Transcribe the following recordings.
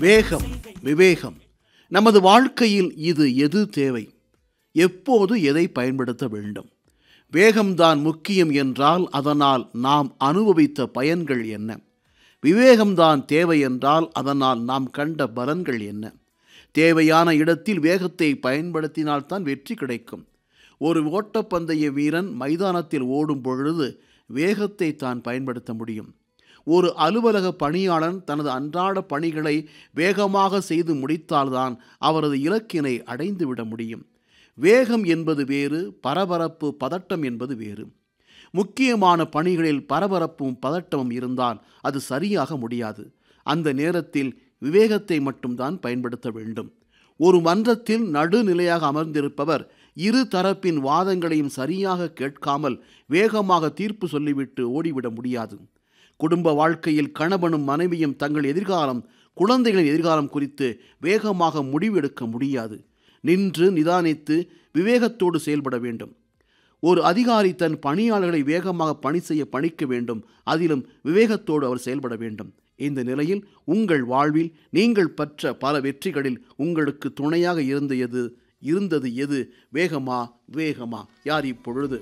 வேகம் விவேகம் நமது வாழ்க்கையில் இது எது தேவை எப்போது எதை பயன்படுத்த வேண்டும் வேகம்தான் முக்கியம் என்றால் அதனால் நாம் அனுபவித்த பயன்கள் என்ன விவேகம்தான் தேவை என்றால் அதனால் நாம் கண்ட பலன்கள் என்ன தேவையான இடத்தில் வேகத்தை பயன்படுத்தினால்தான் வெற்றி கிடைக்கும் ஒரு ஓட்டப்பந்தய வீரன் மைதானத்தில் ஓடும் பொழுது வேகத்தை தான் பயன்படுத்த முடியும் ஒரு அலுவலக பணியாளன் தனது அன்றாட பணிகளை வேகமாக செய்து முடித்தால்தான் அவரது இலக்கினை அடைந்துவிட முடியும் வேகம் என்பது வேறு பரபரப்பு பதட்டம் என்பது வேறு முக்கியமான பணிகளில் பரபரப்பும் பதட்டமும் இருந்தால் அது சரியாக முடியாது அந்த நேரத்தில் விவேகத்தை மட்டும்தான் பயன்படுத்த வேண்டும் ஒரு மன்றத்தில் நடுநிலையாக அமர்ந்திருப்பவர் இரு தரப்பின் வாதங்களையும் சரியாக கேட்காமல் வேகமாக தீர்ப்பு சொல்லிவிட்டு ஓடிவிட முடியாது குடும்ப வாழ்க்கையில் கணவனும் மனைவியும் தங்கள் எதிர்காலம் குழந்தைகளின் எதிர்காலம் குறித்து வேகமாக முடிவெடுக்க முடியாது நின்று நிதானித்து விவேகத்தோடு செயல்பட வேண்டும் ஒரு அதிகாரி தன் பணியாளர்களை வேகமாக பணி செய்ய பணிக்க வேண்டும் அதிலும் விவேகத்தோடு அவர் செயல்பட வேண்டும் இந்த நிலையில் உங்கள் வாழ்வில் நீங்கள் பெற்ற பல வெற்றிகளில் உங்களுக்கு துணையாக இருந்த எது இருந்தது எது வேகமா வேகமா யார் இப்பொழுது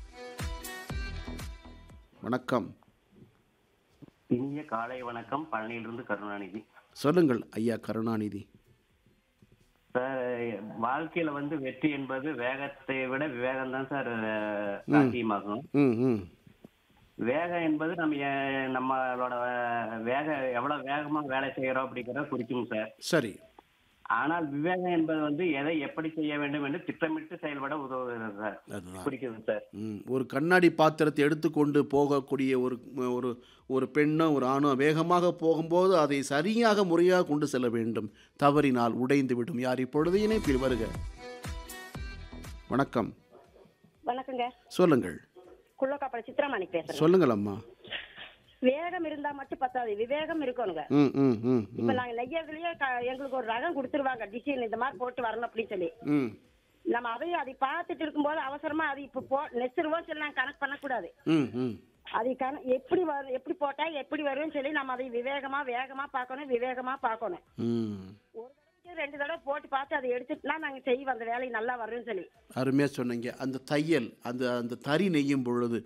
வணக்கம் இனிய காலை வணக்கம் பழனியிலிருந்து கருணாநிதி சொல்லுங்கள் ஐயா கருணாநிதி சார் வாழ்க்கையில வந்து வெற்றி என்பது வேகத்தை விட விவேகம் தான் சார் அஹ், சாத்தியமாகும் ம் ம் வேகம் என்பது நம்ம எ- நம்மளோட வேக எவ்வளவு வேகமா வேலை செய்யறோம் அப்படிங்கிறத குறிக்கும் சார் சரி ஆனால் விவேகம் என்பது வந்து எதை எப்படி செய்ய வேண்டும் என்று திட்டமிட்டு செயல்பட உதவுகிறது சார் அதுதான் குறிக்குது சார் ம், ஒரு கண்ணாடி பாத்திரத்தை எடுத்துக்கொண்டு போகக்கூடிய ஒரு ஒரு ஒரு பெண்ணோ ஒரு ஆணோ வேகமாக போகும்போது அதை சரியாக முறையாக கொண்டு செல்ல வேண்டும் தவறினால் உடைந்து விடும் யார் இப்பொழுது இணைப்பில் வருக வணக்கம் வணக்கங்க சொல்லுங்கள் குள்ளக்காப்பட சித்ராமணி பேசுறேன் சொல்லுங்கள் அம்மா வேகம் இருந்தா மட்டும் பத்தாது விவேகம் இருக்கணுங்க ம் ம் ம் இப்ப ம் நாங்க நெய்யறதுலயே க- எங்களுக்கு ஒரு ரகம் கொடுத்துருவாங்க டிசைன் இந்த மாதிரி போட்டு வரணும் அப்படின்னு சொல்லி ம் நம்ம அதையும் அதை பார்த்துட்டு இருக்கும்போது அவசரமா அது இப்ப போ நெச்சிருவோம் சொல்லி நாங்க கணக்கு பண்ணக்கூடாது ம் ம் அது கண எப்படி வரும் எப்படி போட்டா எப்படி வரும்னு சொல்லி நம்ம அதை விவேகமா வேகமா பார்க்கணும் விவேகமா பார்க்கணும் ம் ஒரு தடவைக்கு ரெண்டு தடவை போட்டு பார்த்து அதை எடுத்துட்டுனா நாங்க செய்வோம் அந்த வேலையை நல்லா வரும்னு சொல்லி அருமையாக சொன்னீங்க அந்த தையல் அந்த அந்த தறி நெய்யும் பொழுது